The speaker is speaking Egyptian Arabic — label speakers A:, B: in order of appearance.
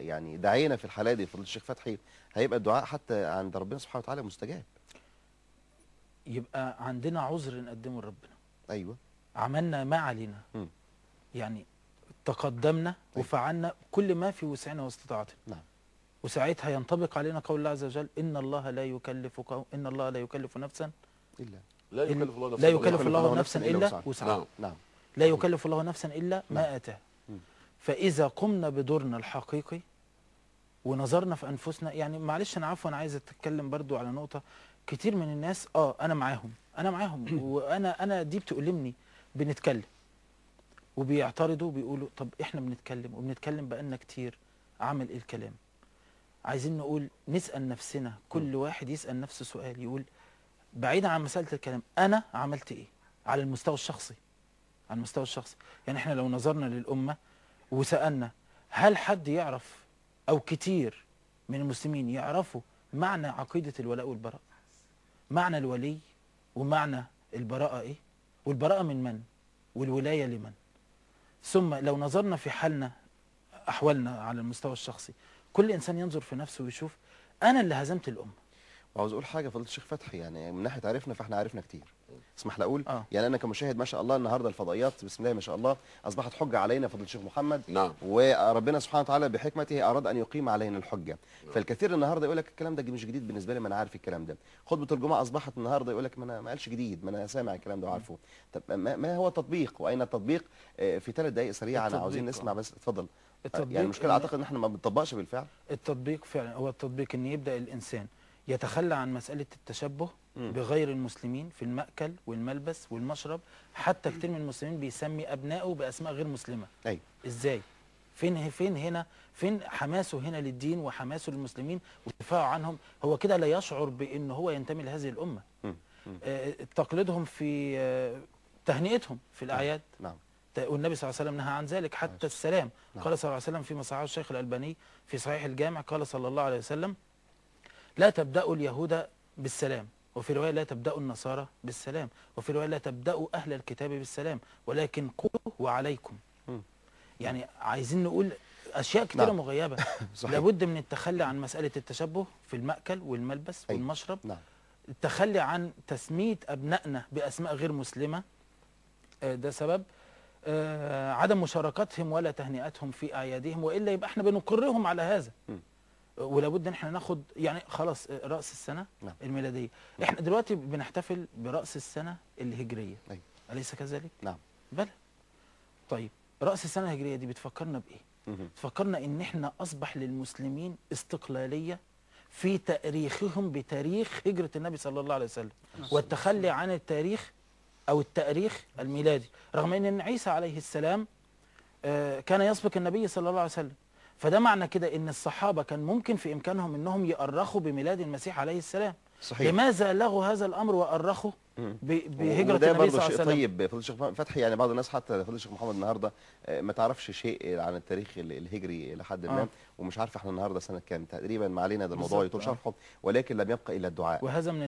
A: يعني دعينا في الحالة دي فضيله الشيخ فتحي هيبقى الدعاء حتى عند ربنا سبحانه وتعالى مستجاب
B: يبقى عندنا عذر نقدمه لربنا
A: ايوه
B: عملنا ما علينا
A: مم.
B: يعني تقدمنا
A: أيوة.
B: وفعلنا كل ما في وسعنا واستطاعتنا
A: نعم.
B: وساعتها ينطبق علينا قول الله عز وجل ان الله لا يكلف قو... ان الله لا يكلف نفسا
A: الا
C: لا
B: إن-
C: يكلف الله نفسا
B: لا
C: إلا
B: يكلف
A: يكلف
B: الله
A: الله
B: نفسا
A: نفساً إلا
B: الا
A: وسعها.
B: وسعها
C: نعم
A: نعم
B: لا يكلف الله نفسا الا ما اتاه
A: مم.
B: فاذا قمنا بدورنا الحقيقي ونظرنا في انفسنا يعني معلش انا عفوا عايز اتكلم برضو على نقطه كتير من الناس اه انا معاهم انا معاهم وانا انا دي بتؤلمني بنتكلم وبيعترضوا وبيقولوا طب احنا بنتكلم وبنتكلم بقالنا كتير عمل ايه الكلام عايزين نقول نسال نفسنا كل واحد يسال نفسه سؤال يقول بعيدا عن مساله الكلام انا عملت ايه على المستوى الشخصي على المستوى الشخصي يعني احنا لو نظرنا للامه وسالنا هل حد يعرف او كتير من المسلمين يعرفوا معنى عقيده الولاء والبراء معنى الولي ومعنى البراءه ايه والبراءه من من والولايه لمن ثم لو نظرنا في حالنا احوالنا على المستوى الشخصي كل انسان ينظر في نفسه ويشوف انا اللي هزمت الامه
A: وعاوز اقول حاجه فضيله الشيخ فتحي يعني من ناحيه عرفنا فاحنا عرفنا كتير اسمح لي اقول
B: اه
A: يعني انا كمشاهد ما شاء الله النهارده الفضائيات بسم الله ما شاء الله اصبحت حجه علينا فضيله الشيخ محمد
C: نعم
A: وربنا سبحانه وتعالى بحكمته اراد ان يقيم علينا الحجه فالكثير النهارده يقول لك الكلام ده مش جديد بالنسبه لي ما انا عارف الكلام ده خطبه الجمعه اصبحت النهارده يقول لك ما انا ما قالش جديد ما انا سامع الكلام ده وعارفه طب ما, ما هو التطبيق واين التطبيق آه، في ثلاث دقائق سريعا
B: التطبيق،
A: عاوزين
B: آه.
A: نسمع بس اتفضل
B: التطبيق
A: يعني المشكله
B: إن-
A: اعتقد ان احنا ما بنطبقش بالفعل
B: التطبيق فعلا هو التطبيق ان يبدا الانسان يتخلى عن مساله التشبه
A: مم.
B: بغير المسلمين في المأكل والملبس والمشرب حتى كتير من المسلمين بيسمي ابنائه باسماء غير مسلمه
A: ايوه
B: ازاي فين فين هنا فين حماسه هنا للدين وحماسه للمسلمين ودفاعه عنهم هو كده لا يشعر بان هو ينتمي لهذه الامه
A: مم. مم.
B: آه، تقليدهم في آه، تهنئتهم في الاعياد
A: نعم
B: ت- والنبي صلى الله عليه وسلم نهى عن ذلك حتى السلام
A: نعم.
B: قال صلى الله عليه وسلم فيما صححه الشيخ الألباني في صحيح الجامع قال صلى الله عليه وسلم لا تبدأوا اليهود بالسلام وفي رواية لا تبدأوا النصارى بالسلام وفي رواية لا تبدأوا أهل الكتاب بالسلام ولكن قولوا وعليكم
A: مم.
B: يعني عايزين نقول أشياء كثيرة
A: نعم.
B: مغيبة
A: صحيح
B: لابد من التخلي عن مسألة التشبه في المأكل والملبس
A: أيوة.
B: والمشرب
A: نعم
B: التخلي عن تسمية أبنائنا بأسماء غير مسلمة آه، ده سبب آه، عدم مشاركتهم ولا تهنئتهم في أعيادهم وإلا يبقى احنا بنقرهم على هذا
A: م.
B: آه، ولابد ان احنا ناخد يعني خلاص آه، رأس السنة
A: نعم.
B: الميلادية احنا دلوقتي بنحتفل برأس السنة الهجرية
A: أيوة.
B: أليس كذلك؟
A: نعم
B: بلى طيب رأس السنة الهجرية دي بتفكرنا بإيه؟
A: مهم.
B: تفكرنا ان احنا اصبح للمسلمين استقلاليه في تاريخهم بتاريخ هجره النبي صلى الله عليه وسلم والتخلي عن التاريخ او التاريخ الميلادي رغم ان عيسى عليه السلام آه، كان يسبق النبي صلى الله عليه وسلم فده معنى كده ان الصحابه كان ممكن في امكانهم انهم يؤرخوا بميلاد المسيح عليه السلام
A: صحيح
B: لماذا لغوا هذا الامر وأرخوا
A: مم.
B: ب- بهجره
A: وده
B: النبي
A: برضه
B: صلى الله عليه
A: شيء
B: وسلم
A: طيب فضيله الشيخ محمد فتحي يعني بعض الناس حتى فضيله الشيخ محمد النهارده آه، ما تعرفش شيء عن التاريخ ال- الهجري لحد ما
B: آه.
A: ومش عارف احنا النهارده سنه كام تقريبا ما علينا ده الموضوع
B: بالظبط،
A: يطول
B: آه.
A: شرحه ولكن لم يبقى الا الدعاء
B: وهذا من